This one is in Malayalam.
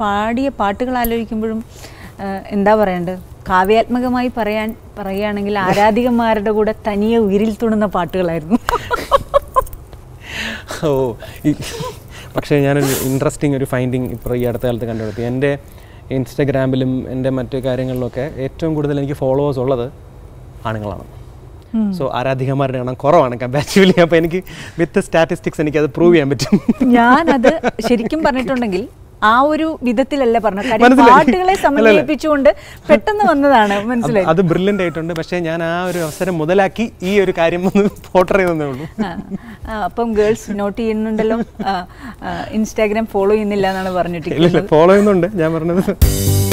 പാടിയ പാട്ടുകൾ ആലോചിക്കുമ്പോഴും ആ, എന്താ പറയണ്ടത് കാവ്യാത്മകമായി പറയാൻ പറയുകയാണെങ്കിൽ ആരാധികന്മാരുടെ കൂടെ തനിയെ ഉയിരിൽ തുണുന്ന പാട്ടുകളായിരുന്നു ഓ ഈ- പക്ഷേ ഞാനൊരു ഇൻട്രസ്റ്റിംഗ് ഒരു ഫൈൻഡിങ് ഇപ്പോൾ ഈ അടുത്ത കാലത്ത് കണ്ടുപിടുത്തി എൻ്റെ ഇൻസ്റ്റഗ്രാമിലും എൻ്റെ മറ്റു കാര്യങ്ങളിലൊക്കെ ഏറ്റവും കൂടുതൽ എനിക്ക് ഫോളോവേഴ്സ് ഉള്ളത് ആണുങ്ങളാണ് സോ ആരാധികമാരുടെ എണ്ണം കുറവാണ് കമ്പാരിറ്റീവ്ലി അപ്പോൾ എനിക്ക് വിത്ത് സ്റ്റാറ്റിസ്റ്റിക്സ് എനിക്ക് അത് പ്രൂവ് ചെയ്യാൻ പറ്റും ഞാനത് ശരിക്കും പറഞ്ഞിട്ടുണ്ടെങ്കിൽ ആ ഒരു വിധത്തിലല്ല പറഞ്ഞത് കാര്യം മനസ്സിലായി. പാട്ടുകളെ അല്ലല്ല. സമന്വയിപ്പിച്ചുകൊണ്ട് പെട്ടെന്ന് വന്നതാണ് മനസ്സിലായി അത് ബ്രില്യൻ്റ് ആയിട്ടുണ്ട് പക്ഷേ ഞാൻ ആ ഒരു അവസരം മുതലാക്കി ഈ ഒരു കാര്യം ഒന്ന് പോർട്ടർ ചെയ്തേ ഉള്ളൂ ആ, ആ, അപ്പം ഗേൾസ് നോട്ട് ചെയ്യുന്നുണ്ടല്ലോ ഇൻസ്റ്റാഗ്രാം ഫോളോ ചെയ്യുന്നില്ല എന്നാണ് ഇല്ല പറഞ്ഞിട്ടിരിക്കുന്നത് ഫോളോ ചെയ്യുന്നുണ്ട് ഞാൻ പറഞ്ഞത്